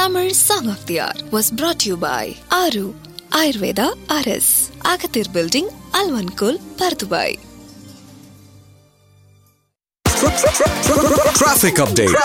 Tamil Song of the Hour was brought to you by Aru Ayurveda RS, Agathir Building, Alvankul, Pardubai. Traffic update.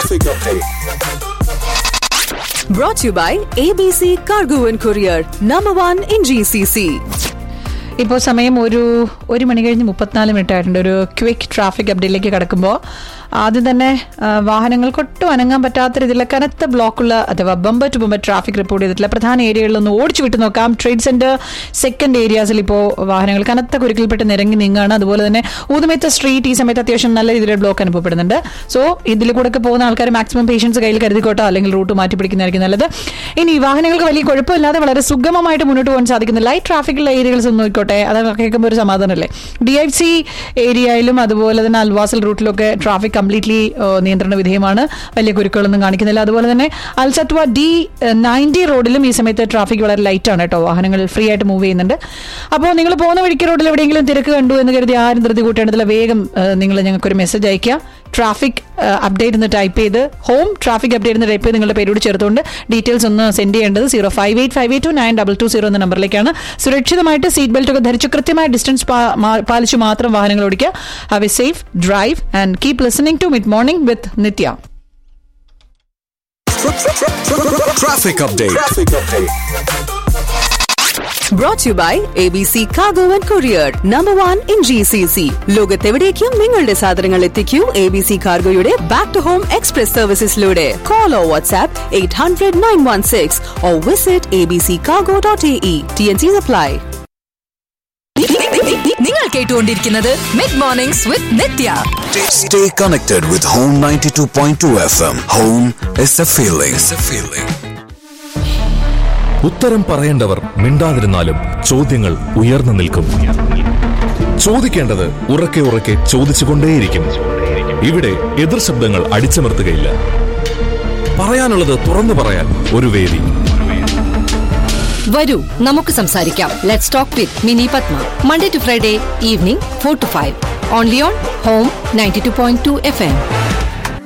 Brought to you by ABC Cargo and Courier, number one in GCC. ഇപ്പോൾ സമയം ഒരു ഒരു മണി കഴിഞ്ഞ് മുപ്പത്തിനാല് minute ആയിട്ടുണ്ട് ഒരു quick traffic അപ്ഡേറ്റിലേക്ക് കടക്കുമ്പോൾ ആദ്യം തന്നെ ആ, വാഹനങ്ങൾക്കൊട്ടും അനങ്ങാൻ പറ്റാത്ത രീതിയിലുള്ള കനത്ത ബ്ലോക്കുള്ള അഥവാ bumper to bumper traffic report ചെയ്തിട്ടുള്ള പ്രധാന ഏരിയകളിലൊന്ന് ഓടിച്ചു വിട്ട് നോക്കാം ട്രേഡ് സെന്റർ സെക്കൻഡ് ഏരിയാസിൽ ഇപ്പോൾ വാഹനങ്ങൾ കനത്ത കുരുക്കിൽപ്പെട്ട് നിരങ്ങി നീങ്ങാണ് അതുപോലെ തന്നെ ഊതുമേത്ത സ്ട്രീറ്റ് ഈ സമയത്ത് അത്യാവശ്യം നല്ല രീതിയിൽ ബ്ലോക്ക് അനുഭവപ്പെടുന്നുണ്ട് സോ ഇതിൽ കൂടെ ഒക്കെ പോകുന്ന ആൾക്കാർ മാക്സിമം പേഷ്യൻസ് കയ്യിൽ കരുതിക്കോട്ടോ അല്ലെങ്കിൽ റൂട്ട് മാറ്റി പിടിക്കുന്നതായിരിക്കും നല്ലത് ഇനി വാഹനങ്ങൾക്ക് വലിയ കുഴപ്പമില്ലാതെ വളരെ സുഗമമായിട്ട് മുന്നോട്ട് പോകാൻ സാധിക്കുന്ന ലൈറ്റ് ട്രാഫിക്കുള്ള ഏരിയകൾസ് ഒന്ന് നോക്കിക്കോട്ടെ അതൊക്കെ കേൾക്കുമ്പോൾ ഒരു സമാധാനമല്ലേ ഡി ഐ സി ഏരിയയിലും അതുപോലെ തന്നെ അൽവാസൽ റൂട്ടിലൊക്കെ ട്രാഫിക് കംപ്ലീറ്റ്ലി നിയന്ത്രണ വിധേയമാണ് വലിയ കുരുക്കുകളൊന്നും കാണിക്കുന്നില്ല അതുപോലെ തന്നെ അൽസത്വ ഡി നയൻറ്റി റോഡിലും ഈ സമയത്ത് ട്രാഫിക് വളരെ ലൈറ്റ് ആണ് കേട്ടോ വാഹനങ്ങൾ ഫ്രീ ആയിട്ട് മൂവ് ചെയ്യുന്നുണ്ട് അപ്പോൾ നിങ്ങൾ പോകുന്ന വഴിക്ക് റോഡിൽ എവിടെയെങ്കിലും തിരക്ക് കണ്ടു എന്ന് കരുതി ആരും ധൃതി കൂട്ടേണ്ടതില്ല വേഗം നിങ്ങൾ ഞങ്ങൾക്കൊരു മെസ്സേജ് അയക്കുക ട്രാഫിക് അപ്ഡേറ്റ് എന്ന് ടൈപ്പ് ചെയ്ത് ഹോം ട്രാഫിക് അപ്ഡേറ്റ് എന്ന് ടൈപ്പ് ചെയ്ത് നിങ്ങളുടെ പേരോട് ചേർത്തുകൊണ്ട് ഡീറ്റെയിൽസ് ഒന്ന് സെൻഡ് ചെയ്യേണ്ടത് zero five eight five eight two nine double two zero എന്ന നമ്പറിലേക്കാണ് സുരക്ഷിതമായിട്ട് സീറ്റ് ബെൽറ്റ് ഒക്കെ ധരിച്ച് കൃത്യമായ ഡിസ്റ്റൻസ് പാലിച്ച് മാത്രം വാഹനങ്ങൾ ഓടിക്കുക have a safe drive and keep listening to mid morning with Nithya Traffic update. Brought to you by ABC Cargo and Courier, number one in GCC. ലോകത്തെവിടേക്കും നിങ്ങളുടെ സാധനങ്ങൾ എത്തിക്കൂ എ ബി സി കാർഗോയുടെ ബാക്ക് ടു ഹോം എക്സ്പ്രസ് സർവീസസിലൂടെ call or WhatsApp eight hundred nine one six or visit A B C cargo dot A E T N C apply നിങ്ങൾ കേട്ടുകൊണ്ടിരിക്കുന്നത് mid mornings with Nithya Stay connected with Home 92.2 FM. Home is a feeling. It's a feeling. ഉത്തരം പറയേണ്ടവർ മിണ്ടാതിരുന്നാലും ചോദ്യങ്ങൾ ഉയർന്നു നിൽക്കും ചോദിക്കേണ്ടത് ഉറക്കെ ഉറക്കെ ചോദിച്ചുകൊണ്ടേയിരിക്കും ഇവിടെ എതിർ ശബ്ദങ്ങൾ അടിച്ചമർത്തുകയില്ല പറയാനുള്ളത് തുറന്നു പറയാൻ ഒരു വേദി വരൂ നമുക്ക് സംസാരിക്കാം let's talk with Mini Padma Monday to Friday evening four to five only on home ninety two point two F M